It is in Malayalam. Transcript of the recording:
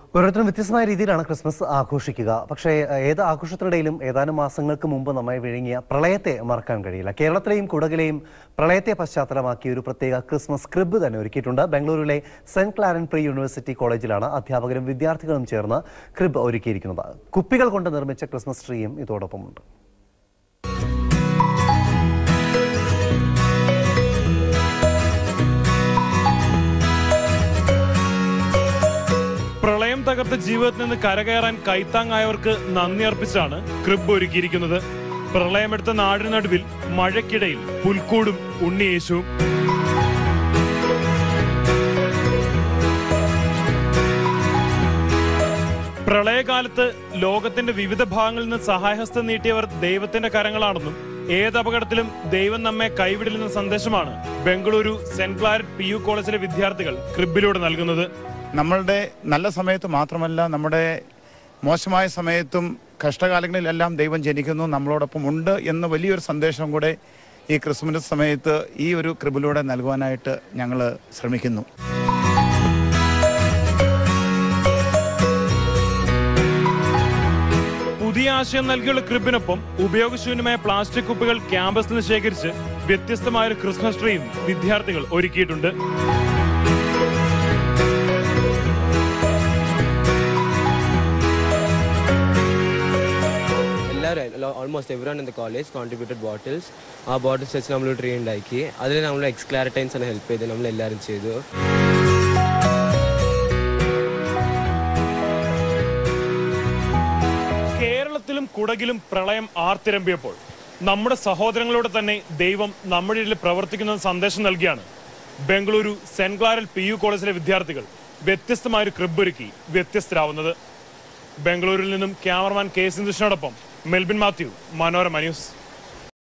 ഓരോരുത്തരും വ്യത്യസ്തമായ രീതിയിലാണ് ക്രിസ്മസ് ആഘോഷിക്കുക പക്ഷേ ഏഹ്, ഏത് ആഘോഷത്തിനിടയിലും ഏതാനും മാസങ്ങൾക്ക് മുമ്പ് നമ്മെ വിഴുങ്ങിയ പ്രളയത്തെ മറക്കാൻ കഴിയില്ല കേരളത്തിലെയും കുടകിലെയും പ്രളയത്തെ പശ്ചാത്തലമാക്കി ഒരു പ്രത്യേക ക്രിസ്മസ് ക്രിബ് തന്നെ ഒരുക്കിയിട്ടുണ്ട് ബംഗളൂരുവിലെ സെന്റ് ക്ലാരൻ പ്രീ യൂണിവേഴ്സിറ്റി കോളേജിലാണ് അധ്യാപകരും വിദ്യാർത്ഥികളും ചേർന്ന് ക്രിബ് ഒരുക്കിയിരിക്കുന്നത് കുപ്പികൾ കൊണ്ട് നിർമ്മിച്ച ക്രിസ്മസ് ട്രീയും ഇതോടൊപ്പമുണ്ട് പ്രളയം തകർത്ത ജീവിതത്തിൽ നിന്ന് കരകയറാൻ കൈത്താങ്ങായവർക്ക് നന്ദി അർപ്പിച്ചാണ് ക്രിബ് ഒരുക്കിയിരിക്കുന്നത് പ്രളയമെടുത്ത നാടിന് നടുവിൽ മഴയ്ക്കിടയിൽ പുൽക്കൂടും ഉണ്ണിയേശുവും പ്രളയകാലത്ത് ലോകത്തിന്റെ വിവിധ ഭാഗങ്ങളിൽ നിന്ന് സഹായഹസ്തം നീട്ടിയവർ ദൈവത്തിന്റെ കരങ്ങളാണെന്നും ഏത് അപകടത്തിലും ദൈവം നമ്മെ കൈവിടില്ലെന്ന സന്ദേശമാണ് Bengaluru saint Claret P U കോളേജിലെ വിദ്യാർത്ഥികൾ ക്രിബിലൂടെ നൽകുന്നത് നമ്മളുടെ നല്ല സമയത്ത് മാത്രമല്ല നമ്മുടെ മോശമായ സമയത്തും കഷ്ടകാലങ്ങളിലെല്ലാം ദൈവം ജനിക്കുന്നു നമ്മളോടൊപ്പം ഉണ്ട് എന്ന വലിയൊരു സന്ദേശം കൂടെ ഈ ക്രിസ്മസ് സമയത്ത് ഈ ഒരു കൃപയിലൂടെ നൽകുവാനായിട്ട് ഞങ്ങൾ ശ്രമിക്കുന്നു പുതിയ ആശയം നൽകിയുള്ള ക്രിബിനൊപ്പം ഉപയോഗശൂന്യമായ പ്ലാസ്റ്റിക് കുപ്പികൾ ക്യാമ്പസിൽ നിന്ന് ശേഖരിച്ച് വ്യത്യസ്തമായ ഒരു ക്രിസ്മസ് ട്രീയും വിദ്യാർത്ഥികൾ ഒരുക്കിയിട്ടുണ്ട് എല്ലാവരും almost everyone in the college contributed bottles ആ ബോട്ടിൽസ് വെച്ച് നമ്മൾ ട്രീ ഉണ്ടാക്കി അതിൽ നമ്മൾ എക്സ്ക്ലാരറ്റൈൻസ് ആണ് ഹെൽപ്പ് ചെയ്ത് നമ്മൾ എല്ലാവരും ചെയ്തു കേരളത്തിലും കുടകിലും പ്രളയം ആർത്തിരമ്പിയപ്പോൾ നമ്മുടെ സഹോദരങ്ങളോട് തന്നെ ദൈവം നമ്മുടെ ഇടയിൽ പ്രവർത്തിക്കുന്ന സന്ദേശം നൽകിയാണ് ബംഗളൂരു സെന്റ് ക്ലാരൽ പി യു കോളേജിലെ വിദ്യാർത്ഥികൾ വ്യത്യസ്തമായ ഒരു ക്രിബ് ഒരുക്കി വ്യത്യസ്തരാവുന്നത് ബംഗളൂരിൽ നിന്നും ക്യാമറമാൻ കെ സിന്ധുഷിനോടൊപ്പം മെൽബിൻ മാത്യു മനോരമ ന്യൂസ്